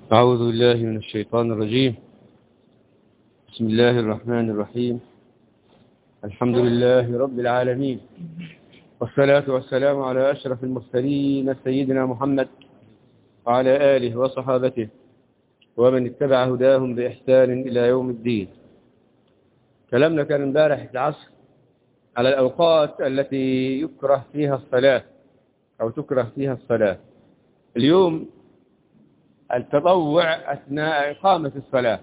أعوذ بالله من الشيطان الرجيم بسم الله الرحمن الرحيم الحمد لله رب العالمين والصلاة والسلام على أشرف المرسلين سيدنا محمد وعلى آله وصحابته ومن اتبع هداهم بإحسان إلى يوم الدين كلامنا كان امبارح العصر على الأوقات التي يكره فيها الصلاة أو تكره فيها الصلاة اليوم التطوع أثناء إقامة الصلاة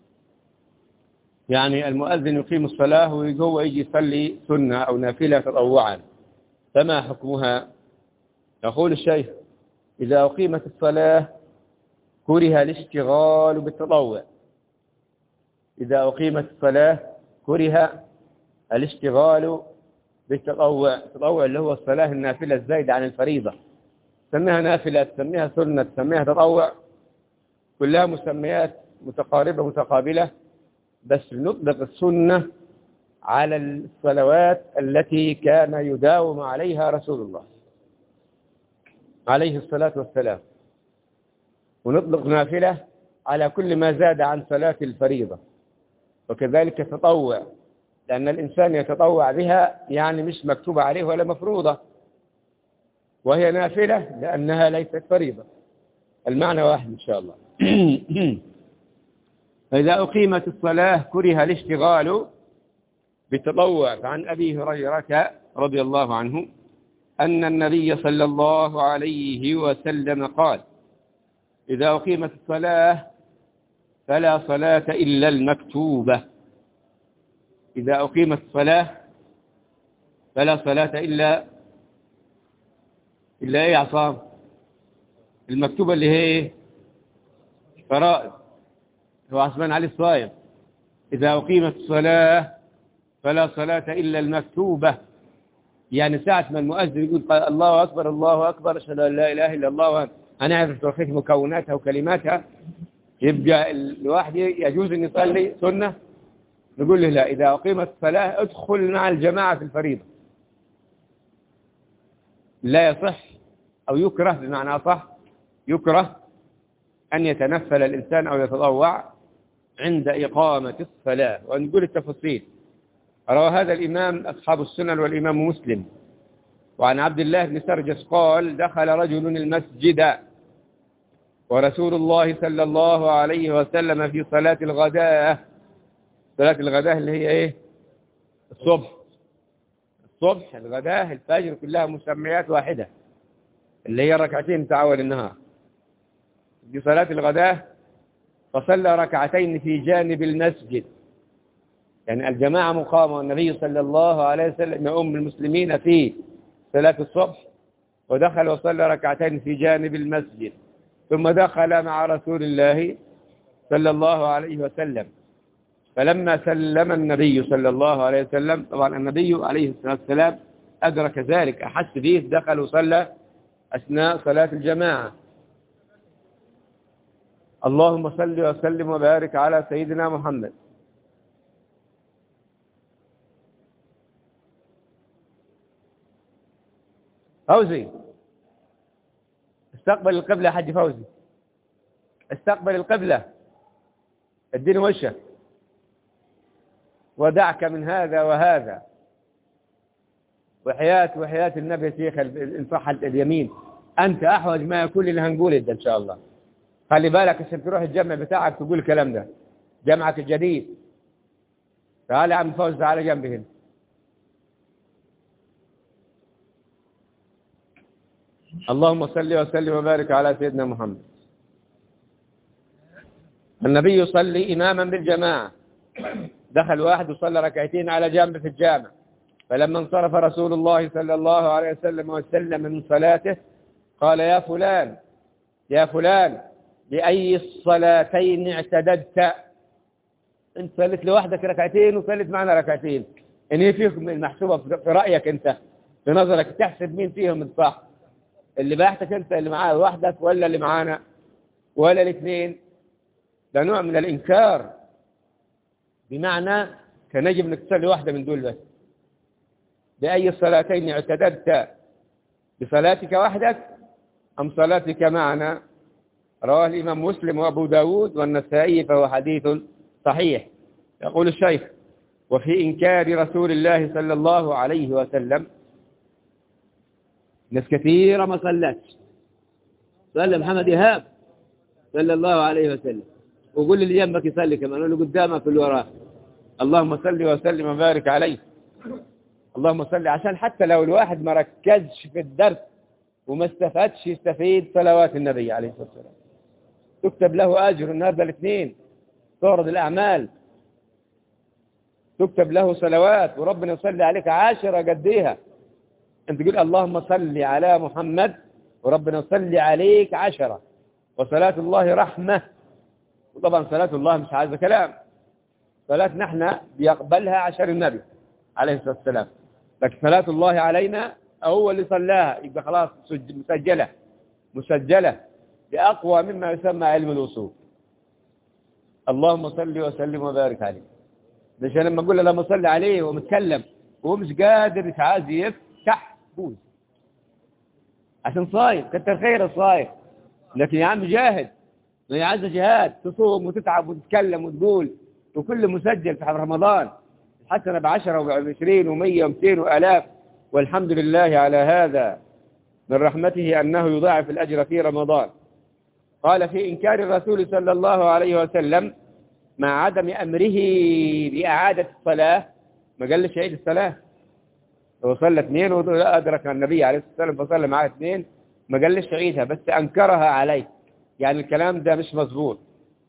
يعني المؤذن يقيم الصلاة وهو يجي يصلي سنة أو نافلة تطوعا فما حكمها يقول الشيخ إذا أقيمت الصلاة كره الاشتغال بالتطوع إذا أقيمت الصلاة كره الاشتغال بالتطوع التطوع اللي هو الصلاة النافلة الزايدة عن الفريضة تسميها نافلة تسميها سنة تسميها تطوع كلها مسميات متقاربة متقابلة بس نطلق السنة على الصلوات التي كان يداوم عليها رسول الله عليه الصلاة والسلام ونطلق نافلة على كل ما زاد عن صلاة الفريضة وكذلك تطوع لأن الإنسان يتطوع بها يعني مش مكتوبة عليه ولا مفروضة وهي نافلة لأنها ليست فريضة المعنى واحد إن شاء الله فإذا أقيمت الصلاة كره الاشتغال بالتطوع فعن أبي هريرة رضي الله عنه أن النبي صلى الله عليه وسلم قال إذا أقيمت الصلاة فلا صلاة إلا المكتوبة إذا أقيمت الصلاة فلا صلاة إلا إلا إيه عصام المكتوبة اللي هي فرائض هو عثمان علي الصايم إذا أقيمت الصلاة فلا صلاة إلا المكتوبة يعني ساعة ما المؤذن يقول الله أكبر الله أكبر أشهد أن لا إله إلا الله هنعرف توحيد مكوناتها وكلماتها يبقى الواحد يجوز أن يصلي سنة نقول له لا إذا أقيمت الصلاة ادخل مع الجماعة في الفريضة لا يصح أو يكره بمعنى صح يكره أن يتنفل الإنسان أو يتضوع عند إقامة الصلاة ونقول التفصيل روى هذا الإمام أصحاب السنن والإمام مسلم وعن عبد الله بن سرجس قال دخل رجل المسجد ورسول الله صلى الله عليه وسلم في صلاة الغداء صلاة الغداء اللي هي ايه الصبح الصبح الغداء الفجر كلها مسميات واحدة اللي هي ركعتين بتاع أول النهار دي صلاة الغداء فصلى ركعتين في جانب المسجد يعني الجماعة مقامة والنبي صلى الله عليه وسلم يؤم المسلمين في صلاة الصبح ودخل وصلى ركعتين في جانب المسجد ثم دخل مع رسول الله صلى الله عليه وسلم فلما سلم النبي صلى الله عليه وسلم طبعا النبي عليه الصلاة والسلام أدرك ذلك أحس به دخل وصلى أثناء صلاة الجماعة اللهم صل وسلم وبارك على سيدنا محمد فوزي استقبل القبلة حج فوزي استقبل القبلة اديني وشك ودعك من هذا وهذا وحياة وحياة النبي شيخ إن صح اليمين أنت أحوج ما يكون اللي هنقول ده إن شاء الله خلي بالك عشان تروح الجمع بتاعك تقول الكلام ده جمعك الجديد تعال يا عم فوز تعال جنبي هنا اللهم صل وسلم وبارك على سيدنا محمد النبي يصلي إماما بالجماعة دخل واحد وصلى ركعتين على جنب في الجامع فلما انصرف رسول الله صلى الله عليه وسلم وسلم من صلاته قال يا فلان يا فلان بأي الصلاتين اعتددت انت صليت لوحدك ركعتين وصليت معنا ركعتين ان هي فيكم المحسوبة في رأيك انت في نظرك تحسب مين فيهم الصح اللي بحثك انت اللي معاه لوحدك ولا اللي معانا ولا الاثنين ده نوع من الانكار بمعنى كان يجب انك تصلي واحدة من دول بس بأي الصلاتين اعتددت بصلاتك وحدك أم صلاتك معنا رواه الإمام مسلم وأبو داود والنسائي فهو حديث صحيح يقول الشيخ وفي إنكار رسول الله صلى الله عليه وسلم ناس كثيرة ما صلتش صلى محمد إيهاب صلى الله عليه وسلم وقول اللي جنبك يصلي كمان واللي قدامك واللي وراه اللهم صل وسلم وبارك عليه اللهم صل عشان حتى لو الواحد ما ركزش في الدرس وما استفادش يستفيد صلوات النبي عليه الصلاة والسلام تكتب له أجر النهارده الاثنين تعرض الأعمال تكتب له صلوات وربنا يصلي عليك عاشرة قديها انت تقول اللهم صل على محمد وربنا يصلي عليك عشرة وصلاة الله رحمة وطبعا صلاة الله مش عايزة كلام صلاتنا احنا بيقبلها عشر النبي عليه الصلاة والسلام لكن صلاة الله علينا هو اللي صلاها يبقى خلاص مسجلة مسجلة بأقوى مما يسمى علم الوصول اللهم صل وسلم وبارك عليه مش لما اقول له لما صلي عليه ومتكلم وهو مش قادر مش عايز يفتح بوز عشان صايم كتر خير الصايم لكن يا عم جاهد ما هي عايزه جهاد تصوم وتتعب وتتكلم وتقول وكل مسجل في رمضان الحسنه بعشرة وبعشرين ومية ومئتين وآلاف والحمد لله على هذا من رحمته أنه يضاعف الأجر في رمضان قال في إنكار الرسول صلى الله عليه وسلم مع عدم أمره بإعادة الصلاة ما قالش عيد الصلاة هو صلى اثنين وأدرك النبي عليه الصلاة والسلام فصلى معاه اثنين ما قالش عيدها بس أنكرها عليه يعني الكلام ده مش مظبوط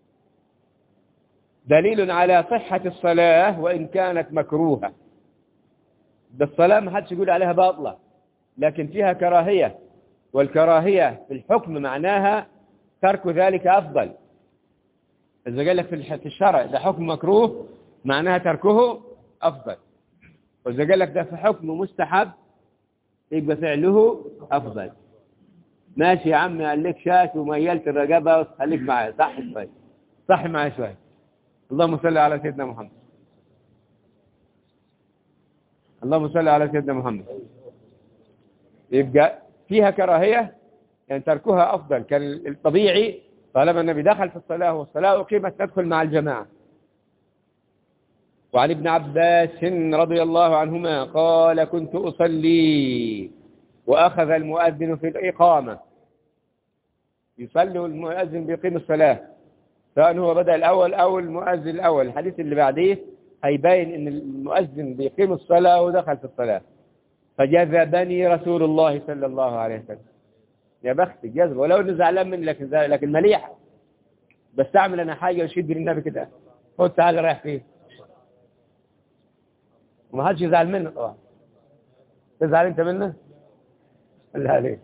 دليل على صحة الصلاة وإن كانت مكروهة ده الصلاة ما حدش يقول عليها باطلة لكن فيها كراهية والكراهية في الحكم معناها ترك ذلك أفضل إذا قال لك في الشرع ده حكم مكروه معناها تركه أفضل وإذا قال لك ده في حكم مستحب يبقى فعله أفضل ماشي يا عمي قال لك شاش وميلت الرقبة خليك معايا صح شوي صح معايا شوي اللهم صل على سيدنا محمد اللهم صل على سيدنا محمد يبقى فيها كراهية يعني تركها أفضل كان الطبيعي طالما النبي دخل في الصلاة والصلاة أقيمت تدخل مع الجماعة وعن ابن عباس رضي الله عنهما قال كنت أصلي وأخذ المؤذن في الإقامة يصلي والمؤذن بيقيم الصلاة سواء هو بدأ الأول أو المؤذن الأول الحديث اللي بعديه هيبين ان المؤذن بيقيم الصلاة ودخل في الصلاة فجذبني رسول الله صلى الله عليه وسلم يا بخت جذب ولو انه زعلان مني لكن لكن مليح بس اعمل انا حاجه وشد للنبي كده خد تعالى رايح فين وما حدش يزعل منه طبعا تزعل انت منه لا عليك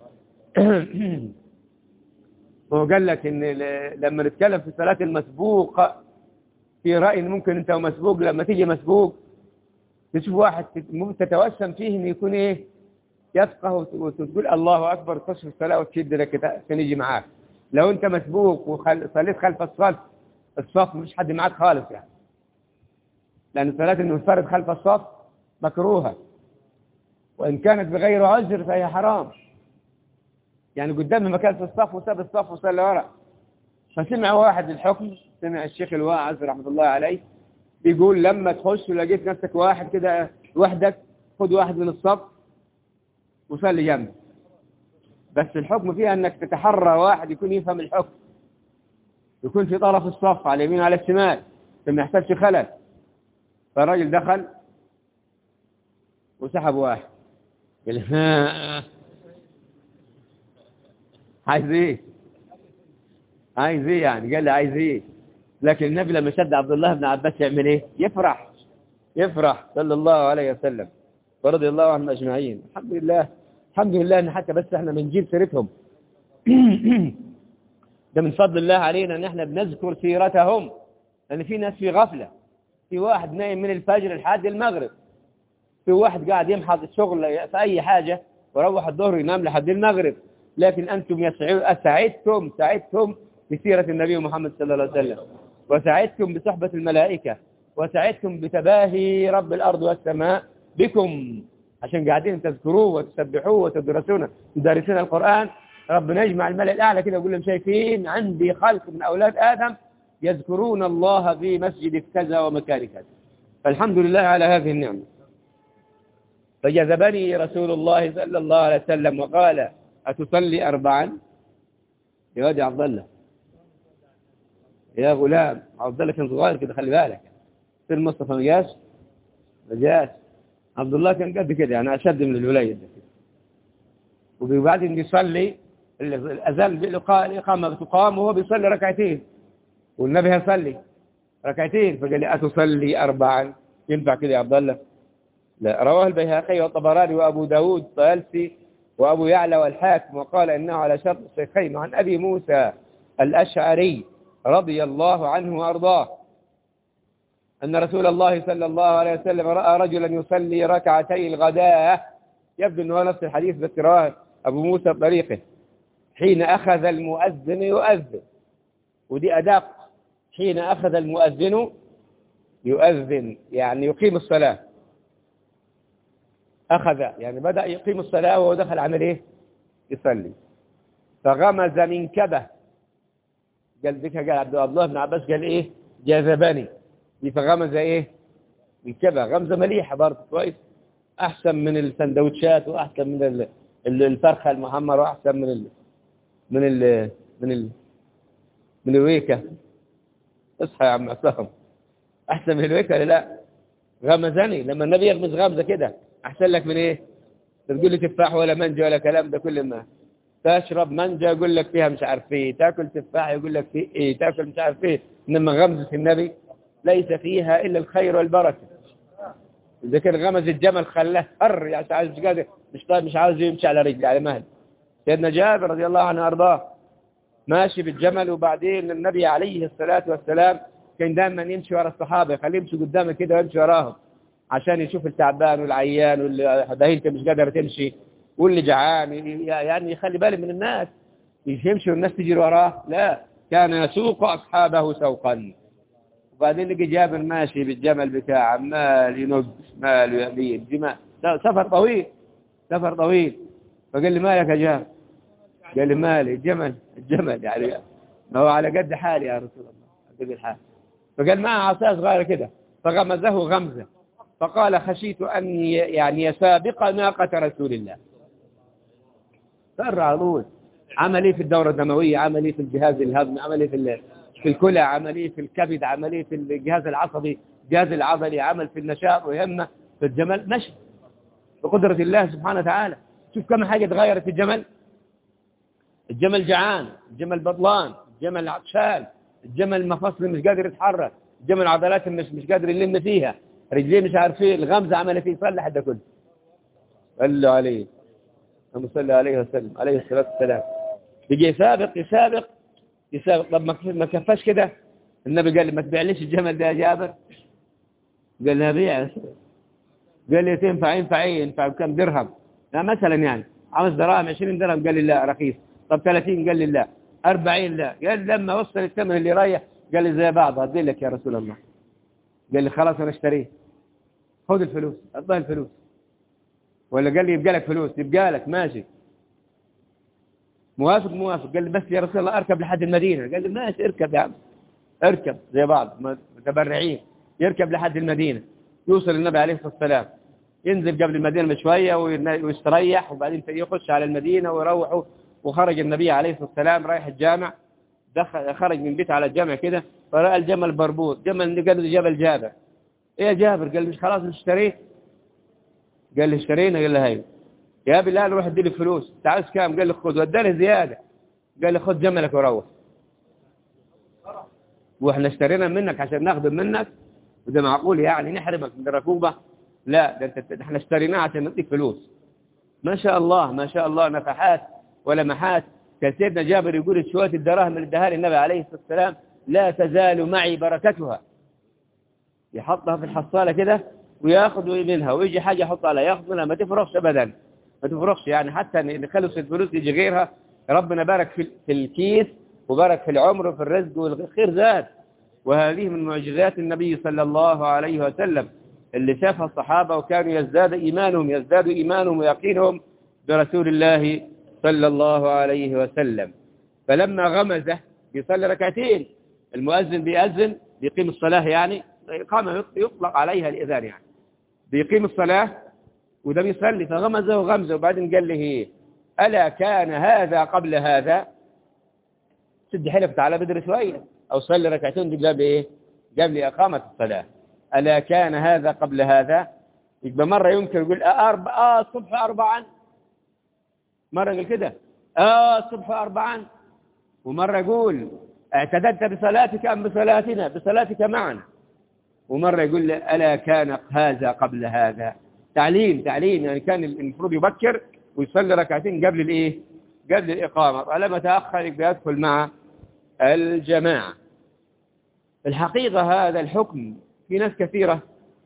هو قال لك ان لما نتكلم في صلاه المسبوق في رأي إن ممكن أنت مسبوق لما تيجي مسبوق تشوف واحد ممكن تتوسم فيه إنه يكون إيه يفقه وتقول الله أكبر تخش في الصلاة وتشد لك عشان يجي معاك لو أنت مسبوق وصليت خلف الصف الصف مش حد معاك خالص يعني لأن صلاة المنفرد خلف الصف مكروهة وإن كانت بغير عذر فهي حرام يعني قدام مكان في الصف وساب الصف وصلى ورا فسمع واحد الحكم سمع الشيخ الواعظ رحمة الله عليه بيقول لما تخش ولقيت نفسك واحد كده وحدك خد واحد من الصف وصلي جنبه بس الحكم فيها انك تتحرى واحد يكون يفهم الحكم يكون في طرف الصف على اليمين وعلى الشمال ما يحتاجش خلل فالراجل دخل وسحب واحد قال ها عايز ايه عايز ايه يعني قال لي عايز ايه لكن النبي لما شد عبد الله بن عباس يعمل ايه يفرح يفرح صلى الله عليه وسلم ورضي الله عنهم اجمعين الحمد لله الحمد لله ان حتى بس احنا بنجيب سيرتهم ده من فضل الله علينا ان احنا بنذكر سيرتهم لان في ناس في غفله في واحد نايم من الفجر لحد المغرب في واحد قاعد يمحض الشغل في اي حاجه وروح الظهر ينام لحد المغرب لكن انتم سعدتم سعدتم بسيره النبي محمد صلى الله عليه وسلم وسعدتم بصحبة الملائكة وسعدتم بتباهي رب الأرض والسماء بكم عشان قاعدين تذكروه وتسبحوه وتدرسون تدرسون القرآن ربنا يجمع الملأ الأعلى كده ويقول لهم شايفين عندي خلق من أولاد آدم يذكرون الله في مسجد كذا ومكان كذا فالحمد لله على هذه النعمة فجذبني رسول الله صلى الله عليه وسلم وقال أتصلي أربعا يا واد يا عبد الله يا غلام عبد الله كان صغير كده خلي بالك سير مصطفى ما جاش ما جاش عبد الله كان قد كده يعني أشد من الوليد ده كده وبعدين يصلي الأذان الإقامة تقام وهو بيصلي ركعتين والنبي هيصلي ركعتين فقال لي أتصلي أربعا ينفع كده يا عبد الله لا رواه البيهقي والطبراني وأبو داود طيالسي وأبو يعلى والحاكم وقال إنه على شرط الشيخين عن أبي موسى الأشعري رضي الله عنه وأرضاه أن رسول الله صلى الله عليه وسلم رأى رجلا يصلي ركعتي الغداء يبدو أنه نفس الحديث بس رواه أبو موسى بطريقه حين أخذ المؤذن يؤذن ودي أداق حين أخذ المؤذن يؤذن يعني يقيم الصلاة أخذ يعني بدأ يقيم الصلاة وهو دخل عمل إيه يصلي فغمز من كبه قال ذيك قال عبد الله بن عباس قال إيه جاذبني دي فغمز إيه من كبه غمزة مليحة برضه كويس أحسن من السندوتشات وأحسن من الفرخة المحمرة وأحسن من ال من ال من ال من الويكة اصحى يا عم عصام أحسن من الويكة ولا لا غمزني لما النبي يغمز غمزة كده أحسن لك من إيه تقول لي تفاح ولا منجا ولا كلام ده كل ما تشرب منجا يقول لك فيها مش عارف ايه تاكل تفاح يقول لك فيه ايه تاكل مش عارف ايه انما غمزة النبي ليس فيها الا الخير والبركه اذا كان غمز الجمل خلاه هر يعني عايز مش قادر مش طيب مش عاوز يمشي على رجله على مهل سيدنا جابر رضي الله عنه وارضاه ماشي بالجمل وبعدين النبي عليه الصلاه والسلام كان دائما يمشي ورا الصحابه يخليه يمشي قدامه كده ويمشي وراهم عشان يشوف التعبان والعيان واللي دهيته مش قادره تمشي واللي جعان يعني يخلي باله من الناس يمشي والناس تجري وراه لا كان يسوق أصحابه سوقا وبعدين لقي جابر ماشي بالجمل بتاعه عمال ينق شمال ويمين جمال سفر طويل سفر طويل فقال لي مالك يا جابر قال لي مالي الجمل الجمل يعني ما هو على قد حالي يا رسول الله على قد الحال فقال معه عصايه صغيره كده فغمزه غمزه فقال خشيت أن يعني سابق ناقة رسول الله سر على طول عمل ايه في الدورة الدموية عمل ايه في الجهاز الهضمي عمل ايه في في الكلى عمل ايه في الكبد عمل ايه في الجهاز العصبي الجهاز العضلي عمل في النشاط ويهمه في الجمل مشي بقدرة الله سبحانه وتعالى شوف كم حاجة تغيرت في الجمل الجمل جعان الجمل بطلان الجمل عطشان الجمل مفصل مش قادر يتحرك الجمل عضلات مش مش قادر يلم فيها رجليه مش عارف ايه الغمزة عمل فيه صلح ده كله قال له عليه اللهم صل عليه وسلم عليه الصلاة والسلام يجي يسابق يسابق يسابق طب ما كفاش كده النبي قال لي ما تبيعليش الجمل ده يا جابر قال لي بيع قال لي تنفع ينفع ايه ينفع بكم درهم لا مثلا يعني خمس دراهم 20 درهم قال لي لا رخيص طب 30 قال لي لا 40 لا قال لما وصل الثمن اللي رايح قال لي زي بعض ادي لك يا رسول الله قال لي خلاص انا اشتريه خذ الفلوس اعطيه الفلوس ولا قال لي يبقى لك فلوس يبقى لك ماشي موافق موافق قال لي بس يا رسول الله اركب لحد المدينة قال لي ماشي اركب يا عم اركب زي بعض متبرعين يركب لحد المدينة يوصل النبي عليه الصلاة والسلام ينزل قبل المدينة بشوية ويستريح وبعدين يخش على المدينة ويروحوا وخرج النبي عليه الصلاة والسلام رايح الجامع دخل خرج من بيته على الجامع كده فرأى الجمل بربوط جمل قال له جبل جابر ايه يا جابر قال مش خلاص اشتريت قال لي اشترينا قال له هاي يا بلال روح ادي لي فلوس انت عايز كام قال لي خذ وداني زياده قال لي خذ جملك وروح واحنا اشترينا منك عشان ناخذ منك وده معقول يعني نحرمك من الركوبه لا ده انت احنا اشتريناه عشان نديك فلوس ما شاء الله ما شاء الله نفحات ولمحات كان سيدنا جابر يقول شويه الدراهم اللي اداها لي النبي عليه الصلاه والسلام لا تزال معي بركتها يحطها في الحصاله كده وياخذ منها ويجي حاجة يحط عليها ياخذ منها ما تفرغش أبدا ما تفرغش يعني حتى نخلص الفلوس يجي غيرها ربنا بارك في, في الكيس وبارك في العمر وفي الرزق والخير زاد وهذه من معجزات النبي صلى الله عليه وسلم اللي شافها الصحابة وكانوا يزداد إيمانهم يزداد إيمانهم ويقينهم برسول الله صلى الله عليه وسلم فلما غمزه بيصلي ركعتين المؤذن بيأذن بيقيم الصلاة يعني إقامة يطلق عليها الإذان يعني بيقيم الصلاة وده بيصلي فغمزه وغمزه وبعدين قال له ألا كان هذا قبل هذا سد حلف تعالى بدري شوية أو صلي ركعتين دي قبل إيه قبل إقامة الصلاة ألا كان هذا قبل هذا يبقى مرة يمكن يقول آه أربع آه الصبح أربعا مرة يقول كده آه الصبح أربعا ومرة يقول اعتددت بصلاتك أم بصلاتنا بصلاتك معنا ومرة يقول ألا كان هذا قبل هذا تعليم تعليم يعني كان المفروض يبكر ويصلي ركعتين قبل الايه قبل الإقامة طالما تأخر يبقى يدخل مع الجماعة الحقيقة هذا الحكم في ناس كثيرة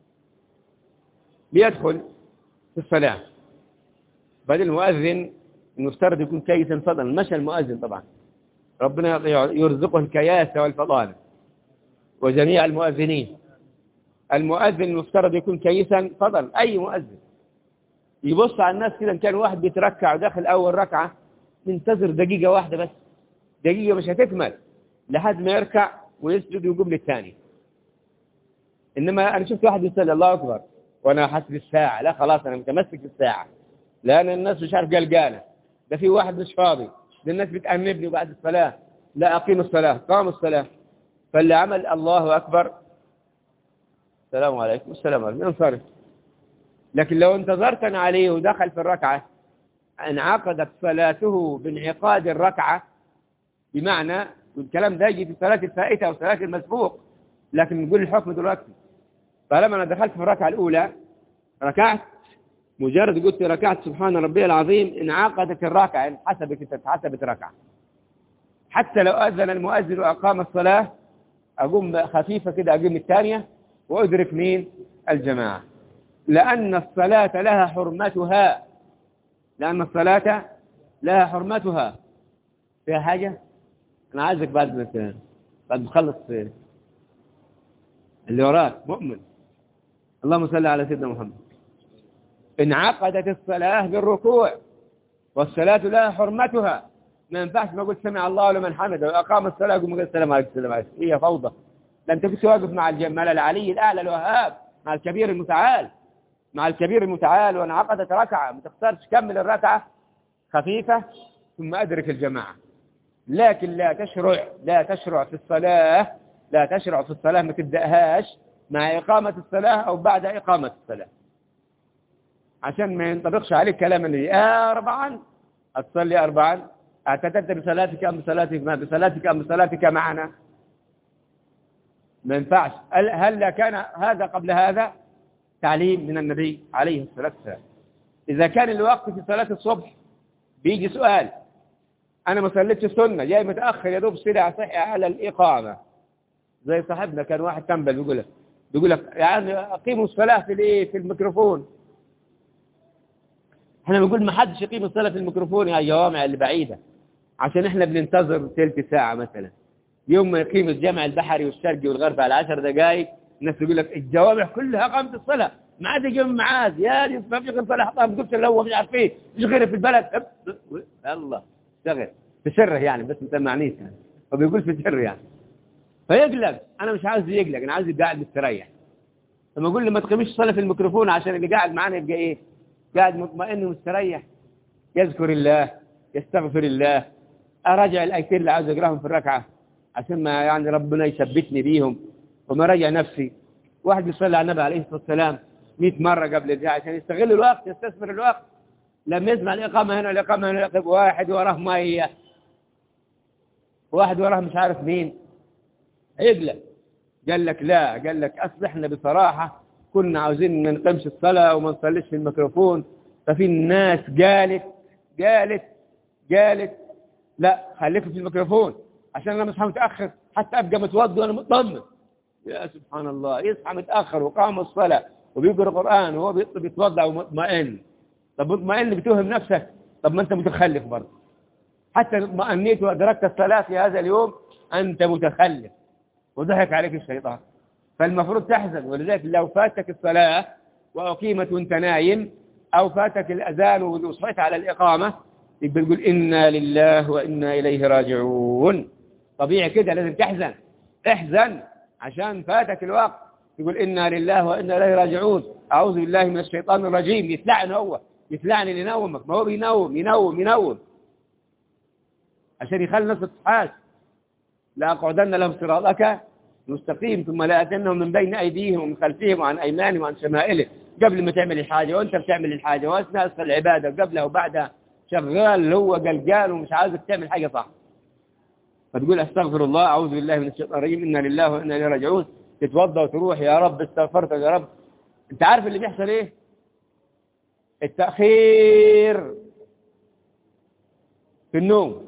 بيدخل في الصلاة بعد المؤذن المفترض يكون كيسا فضلا مشى المؤذن طبعا ربنا يرزقه الكياسة والفضانة وجميع المؤذنين المؤذن المفترض يكون كيسا فضلا أي مؤذن يبص على الناس كده إن كان واحد بيتركع وداخل أول ركعة منتظر دقيقة واحدة بس دقيقة مش هتكمل لحد ما يركع ويسجد ويقوم للثاني إنما أنا شفت واحد يصلي الله أكبر وأنا حاسب الساعة لا خلاص أنا متمسك بالساعة لأن الناس مش عارف قلقانة ده في واحد مش فاضي ده الناس بتأنبني بعد الصلاة لا أقيم الصلاة قام الصلاة فاللي عمل الله أكبر السلام عليكم السلام عليكم انصرف لكن لو انتظرت عليه ودخل في الركعة انعقدت صلاته بانعقاد الركعة بمعنى والكلام ده يجي في صلاة الفائتة أو صلاة المسبوق لكن نقول الحكم دلوقتي فلما أنا دخلت في الركعة الأولى ركعت مجرد قلت ركعت سبحان ربي العظيم انعقدت الركعة يعني حسبت اتحسبت ركعة حتى لو أذن المؤذن وأقام الصلاة أقوم خفيفة كده أقوم الثانية وأدرك مين الجماعة لأن الصلاة لها حرمتها لأن الصلاة لها حرمتها فيها حاجة أنا عايزك بعد ما بعد ما تخلص اللي وراك مؤمن اللهم صل على سيدنا محمد انعقدت الصلاة بالركوع والصلاة لها حرمتها ما ينفعش ما قلت سمع الله لمن حمده وأقام الصلاة يقول قال السلام عليكم السلام عليكم هي فوضى لا انت كنت واقف مع الجمال العلي الأعلى الوهاب مع الكبير المتعال مع الكبير المتعال وانعقدت ركعة ما تختارش كمل الركعة خفيفة ثم أدرك الجماعة لكن لا تشرع لا تشرع في الصلاة لا تشرع في الصلاة ما تبدأهاش مع إقامة الصلاة أو بعد إقامة الصلاة عشان ما ينطبقش عليك كلام اللي آه أربعا أتصلي أربعا اعتدت بصلاتك أم بصلاتك ما بصلاتك أم بصلاتك معنا ما ينفعش هل كان هذا قبل هذا تعليم من النبي عليه الصلاة والسلام إذا كان الوقت في صلاة الصبح بيجي سؤال أنا ما صليتش السنة جاي متأخر يا دوب سرع صحي على الإقامة زي صاحبنا كان واحد تنبل بيقول لك بيقول لك يعني أقيموا الصلاة في الإيه في الميكروفون احنا بنقول ما حدش يقيم الصلاة في الميكروفون يا جوامع اللي بعيدة عشان احنا بننتظر ثلث ساعة مثلا يوم ما يقيم الجامع البحري والشرقي والغربي على 10 دقائق الناس يقول لك الجوامع كلها قامت الصلاة ما عاد يجي معاذ يا دي ما في غير صلاة حطام قلت له مش عارف ايه مش غير في البلد الله اشتغل في سره يعني بس ما سمعنيش يعني فبيقول في سر يعني فيقلق انا مش عاوز يقلق انا عاوز يبقى قاعد مستريح لما اقول له ما تقيمش صلاه في الميكروفون عشان اللي قاعد معانا يبقى ايه قاعد مطمئن ومستريح يذكر الله يستغفر الله اراجع الايتين اللي عاوز اقراهم في الركعه عشان ما يعني ربنا يثبتني بيهم وما راجع نفسي واحد بيصلي على النبي عليه الصلاه والسلام 100 مره قبل الجاء عشان يستغل الوقت يستثمر الوقت لما يسمع الإقامة هنا الإقامة هنا الإقامة واحد وراه مية واحد وراه مش عارف مين يقلق قال لك لا قال لك أصل احنا بصراحة كنا عاوزين ما نقيمش الصلاة وما نصليش في الميكروفون ففي الناس قالت قالت قالت لا خليك في الميكروفون عشان انا مصحى متأخر حتى أبقى متوضي وأنا مطمن يا سبحان الله يصحى متأخر وقام الصلاة وبيقرأ قرآن وهو بيتوضع ومطمئن طب مطمئن بتوهم نفسك طب ما انت متخلف برضه حتى اطمأنيت وأدركت الصلاة في هذا اليوم أنت متخلف وضحك عليك الشيطان فالمفروض تحزن ولذلك لو فاتك الصلاة وأقيمت وانت نايم أو فاتك الأذان وصحيت على الإقامة يبقى تقول إنا لله وإنا إليه راجعون طبيعي كده لازم تحزن احزن عشان فاتك الوقت تقول إنا لله وإنا إليه راجعون أعوذ بالله من الشيطان الرجيم يتلعن هو يتلعن اللي ينومك ما هو بينوم ينوم ينوم عشان يخلي الناس تتحاس لا أقعدن لهم صراطك مستقيم ثم لا أتنهم من بين أيديهم ومن خلفهم وعن أيمانهم وعن شمائلهم قبل ما تعمل الحاجة وأنت بتعمل الحاجة وأثناء العبادة قبلها وبعدها شغال هو قلقان ومش عايزك تعمل حاجة صح فتقول استغفر الله أعوذ بالله من الشيطان الرجيم إنا لله وإنا إليه راجعون تتوضا وتروح يا رب استغفرتك يا رب أنت عارف اللي بيحصل إيه التأخير في النوم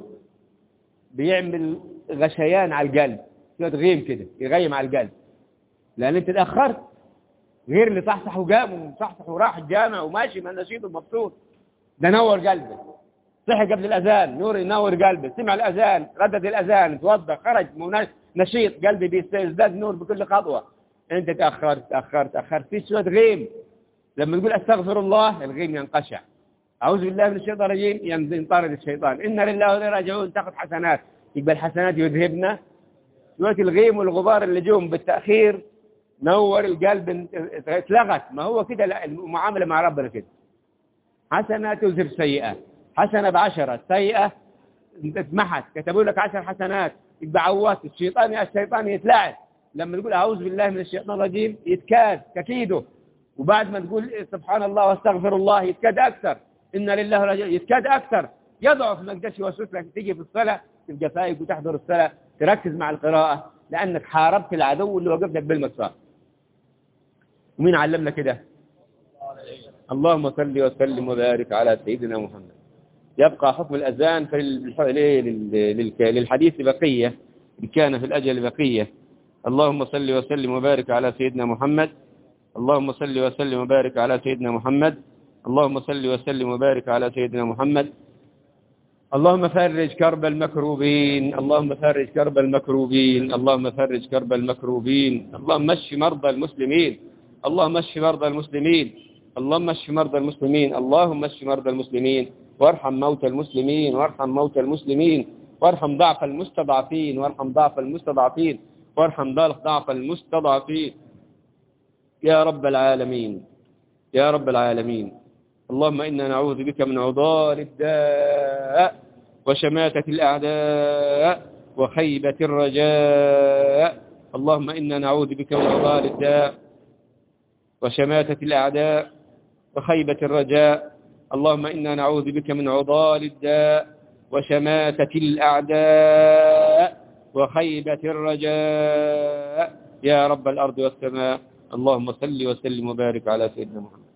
بيعمل غشيان على القلب شوية غيم كده يغيم على القلب لأن أنت تأخرت غير اللي صحصح وقام وصحصح وراح الجامع وماشي من نشيط ومبسوط ده نور قلبه صحي قبل الأذان نور ينور قلبه سمع الأذان ردد الأذان توضى خرج نشيط قلبي بيزداد نور بكل خطوة أنت تأخرت تأخرت تأخرت في شوية غيم لما تقول أستغفر الله الغيم ينقشع أعوذ بالله من الشيطان الرجيم ينطرد الشيطان إن لله وإنا راجعون تاخذ حسنات يبقى الحسنات يذهبنا شوية الغيم والغبار اللي جوم بالتأخير نور القلب اتلغت ما هو كده المعاملة مع ربنا كده حسنة تذهب سيئة حسنة بعشرة سيئة اتمحت كتبوا لك عشر حسنات يبقى عوات الشيطان يا الشيطان يتلاعب لما تقول أعوذ بالله من الشيطان الرجيم يتكاد ككيده وبعد ما تقول سبحان الله واستغفر الله يتكاد أكثر إن لله رجل يتكاد أكثر يضعف ما قدرش يوسوس لك تيجي في الصلاة تبقى فايق وتحضر الصلاة تركز مع القراءة لأنك حاربت العدو اللي وقف لك بالمسار ومين علمنا كده اللهم صل وسلم وبارك على سيدنا محمد يبقى حكم الأذان في للحديث بقية إن كان في الأجل بقية اللهم صل وسلم وبارك على سيدنا محمد اللهم صل وسلم وبارك على سيدنا محمد اللهم صل وسلم وبارك على سيدنا محمد اللهم فرج كرب المكروبين اللهم فرج كرب المكروبين اللهم فرج كرب المكروبين اللهم اشف مرضى المسلمين اللهم اشف مرضى المسلمين اللهم اشف مرضى المسلمين اللهم اشف مرضى المسلمين وارحم موتى المسلمين وارحم موتى المسلمين وارحم ضعف المستضعفين وارحم ضعف المستضعفين وارحم ضعف المستضعفين يا رب العالمين يا رب العالمين اللهم إنا نعوذ بك من عضال الداء وشماتة الأعداء وخيبة الرجاء اللهم إنا نعوذ بك من عضال الداء وشماتة الأعداء وخيبة الرجاء اللهم إنا نعوذ بك من عضال الداء وشماتة الأعداء وخيبة الرجاء يا رب الأرض والسماء اللهم صل وسلم وبارك على سيدنا محمد